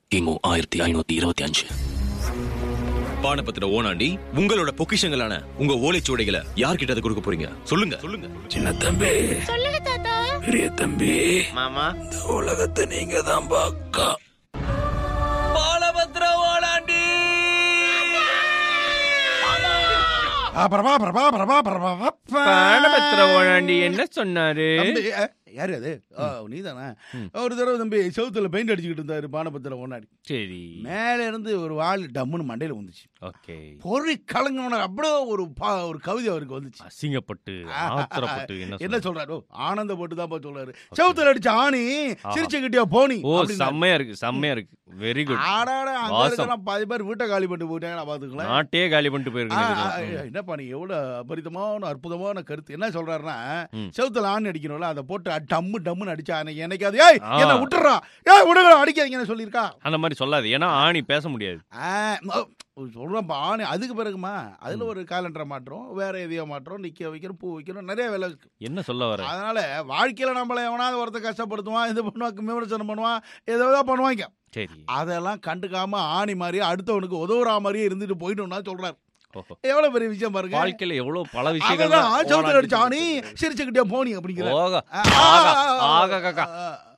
கிமு ஆயிரத்தி ஐநூத்தி இருபத்தி அஞ்சு பானபத்திர ஓனாண்டி உங்களோட பொக்கிஷங்களான உங்க ஓலைச்சுவடைகளை யார்கிட்ட அதை கொடுக்க போறீங்க சொல்லுங்க சொல்லுங்க சின்ன தம்பி சொல்லுங்க தாத்தா பெரிய தம்பி மாமா இந்த உலகத்தை நீங்க தான் பாக்கா பாலபத்திர ஓனாண்டி பிரபா பிரபா பிரபா பிரபா பானபத்திர ஓனாண்டி என்ன சொன்னாரு தம்பி அஹ், யாரு அது ஆ, நீதானே ஒரு தடவை தம்பி செவுத்துல பெயிண்ட் அடிச்சுக்கிட்டு இருந்தாரு பானபத்திர ஒன்னாடி சரி மேல இருந்து ஒரு வாள் டம்முன்னு மண்டையில வந்துச்சு ஓகே பொறி கலங்கின அப்படியே ஒரு பா- ஒரு கவிதை அவருக்கு வந்துச்சு அசிங்கப்பட்டு ஆத்திரப்பட்டு என்ன என்ன சொன்னாரு? சொல்றாரு ஓ, ஆனந்தப்பட்டு தான் சொல்றாரு செவுத்துல அடிச்ச ஆணி சிரிச்சுக்கிட்டியா போனி ஓ அப்படின்னாரு. செம்மையா இருக்கு செம்மையா இருக்கு வெரி குட் ஆடாடா அங்க வாசம். இருக்கலாம் பாதி பேர் வீட்டை காலி பண்ணிட்டு போயிட்டாங்க பாத்துக்கலாம் நாட்டே காலி பண்ணிட்டு ஆ, போயிருக்கு ஆ, நினைக்கிறேன். என்னப்பா நீ எவ்வளவு அபரிதமான அற்புதமான கருத்து என்ன சொல்றாருன்னா ம். செவுத்துல ஆணி அடிக்கணும்ல அதை போட்டு அ- டம்மு டம்முன்னு அடிச்சா அன்னைக்கு என்னைக்காவது ஏய் ஆ. என்ன விட்டுறா ஏய் விடுங்க அடிக்காதீங்கன்னு சொல்லியிருக்கா அந்த மாதிரி சொல்லாது ஏன்னா ஆணி பேச முடியாது ஆ, ம- சொல்றேன்ப்பா ஆணி அதுக்கு பிறகுமா அதுல ஒரு காலண்டரை மாற்றோம் வேற எதையோ மாற்றோம் நிக்க வைக்கிறோம் பூ வைக்கிறோம் நிறைய வேலை இருக்கு என்ன சொல்ல வர அதனால வாழ்க்கையில நம்மள எவனாவது ஒருத்தர் கஷ்டப்படுத்துவான் இது பண்ணுவான் விமர்சனம் பண்ணுவான் ஏதோ பண்ணுவாங்க சரி அதெல்லாம் கண்டுக்காம ஆணி மாதிரி அடுத்தவனுக்கு உதவுறா மாதிரியே இருந்துட்டு போயிட்டோம்னா சொல்றாரு ஓஹோ. எவ்வளவு பெரிய விஷயம் பாருங்க வாழ்க்கையில எவ்வளவு பல விஷயங்கள் அதெல்லாம் செவுத்துல அடிச்ச ஆணி சிரிச்சுக்கிட்டே போனி அப்படிங்கிற ஓக ஆ, ஆகா, ஆ, ஆ, ஆகா, காக்கா. ஆ,